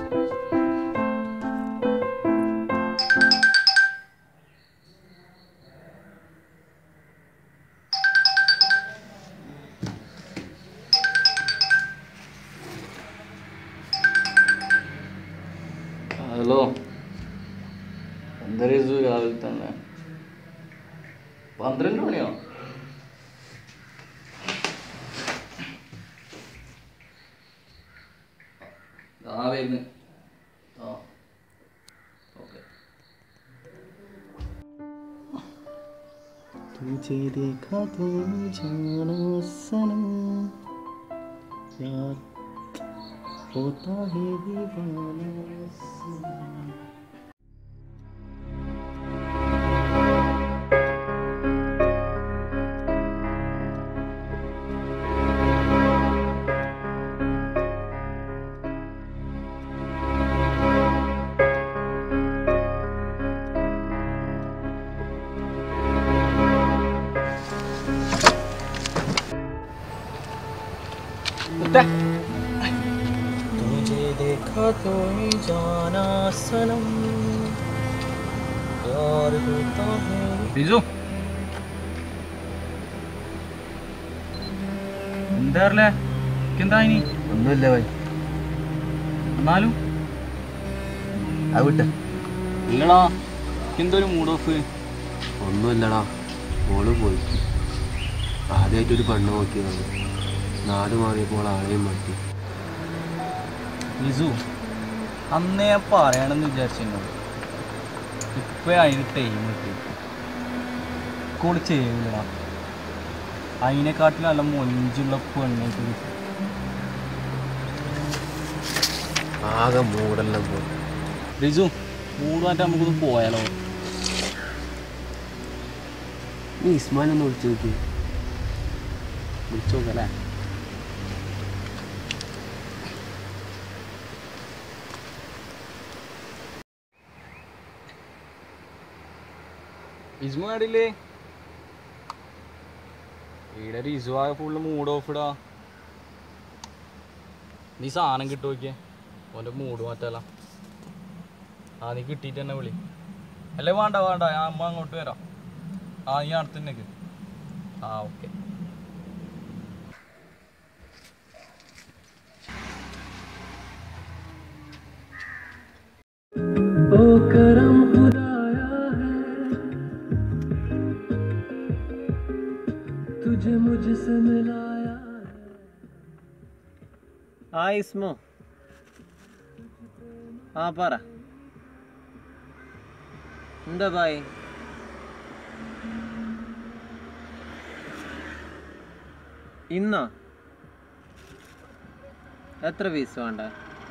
Hello എന്താ റിസു രാവിലെ തന്നെ പന്ത്രണ്ട് മണിയോ ആ വരുന്നു ആ ഓക്കെ तुझे देखा तो जाना सनम यार होता है दीवाना सनम तुझे देखा तो जाना सनम प्यार होता है റിസു എന്താ അറിയില്ലേ എന്താ ഇനി ഒന്നുമില്ല ഭായി എന്നാലും ആ വിട്ട ഇല്ലടാ എന്തൊരു മൂഡ് ഓഫ് ഒന്നുമില്ലടാ മോള് പോയി ആദ്യമായിട്ടൊരു പെണ്ണ് നോക്കിയതാണ് നാട് മാറിയപ്പോൾ ആളെയും മാറ്റി റിസു അന്നേ ഞാൻ പറയണമെന്ന് വിചാരിച്ചിരുന്നു ഇപ്പൊ അതിന് ടൈം കിട്ടി കൂടി ചെയ്യൂല അതിനെക്കാട്ടിലും നല്ല മൊഞ്ചുള്ള പെണ്ണേക്ക് കിട്ടി ആകെ മൂടെല്ലാം പോയി റിസു മൂട് മാറ്റാൻ നമുക്കൊന്ന് പോയാലോ നീ ഇസ്മാനൊന്ന് വിളിച്ചു നോക്കി വിളിച്ചു നോക്കല്ലേ ഇസ്മു കണ്ടില്ലേ ഇവിടെ റിസു ആകെ ഫുള്ള് മൂഡ് ഓഫ് ഇടാ നീ സാധനം കിട്ടു നോക്കിയേ ഓൻ്റെ മൂഡ് മാറ്റാല ആ നീ കിട്ടിയിട്ട് തന്നെ വിളി അല്ലേ വേണ്ട വേണ്ട ഞാൻ അമ്മ അങ്ങോട്ട് വരാം ആ നീ അടുത്ത് തന്നെ നിക്ക്. ആ ഓക്കെ ओ करम खुदाया है तुझे मुझसे मिलाया ആ ഇസ്മോ ആ പറ എന്താ ബായ് ഇന്നോ എത്ര പീസ് വേണ്ട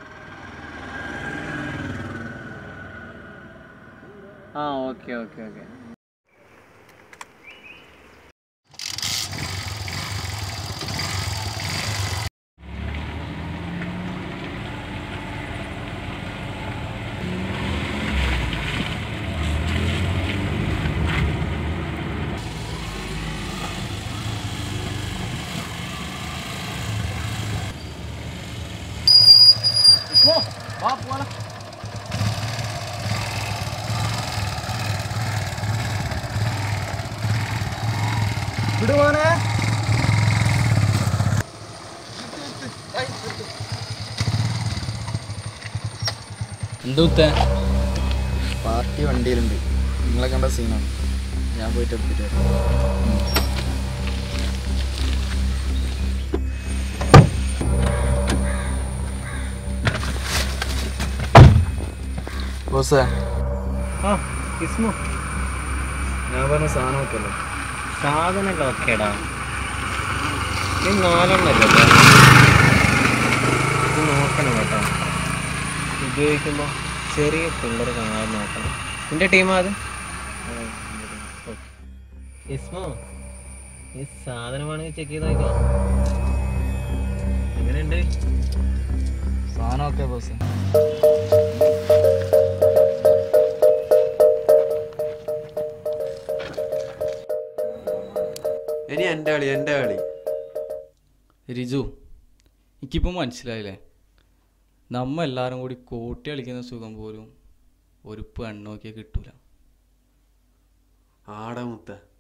ആ ഓക്കെ ഓക്കെ ഓക്കെ വിടുവാനേ എന്തുത്തേ പാർട്ടി വണ്ടിയിലുണ്ട് നിങ്ങളെ കണ്ട സീനാണ് ഞാൻ പോയിട്ട് എടുത്തിട്ട് വരാം. ബോസേ ആ ഇസ്മോ ഞാൻ പറഞ്ഞ സാധനം ഒക്കെ അല്ലേ സാധനമല്ല ഓക്കേടാ നീ നാലെണ്ണല്ലേ ഇത് നോക്കണം കേട്ടോ ഉപയോഗിക്കുമ്പോൾ ചെറിയ പിള്ളേർ കാണാതെ നോക്കണം നിന്റെ ടീമാ അത് ഇസ്മോ ഈ സാധനമാണെങ്കിൽ ചെക്ക് ചെയ്ത് നോക്കാം എങ്ങനെയുണ്ട് സാധനം ഒക്കെ ബോസേ ഇനി എൻ്റെ കളി എൻ്റെ കളി റിജു എനിക്കിപ്പോൾ മനസ്സിലായില്ലേ നമ്മ എല്ലാവരും കൂടി കോട്ടി കളിക്കുന്ന സുഖം പോലും ഒരു പെണ്ണോക്കിയാൽ കിട്ടൂല ആടാ മുത്ത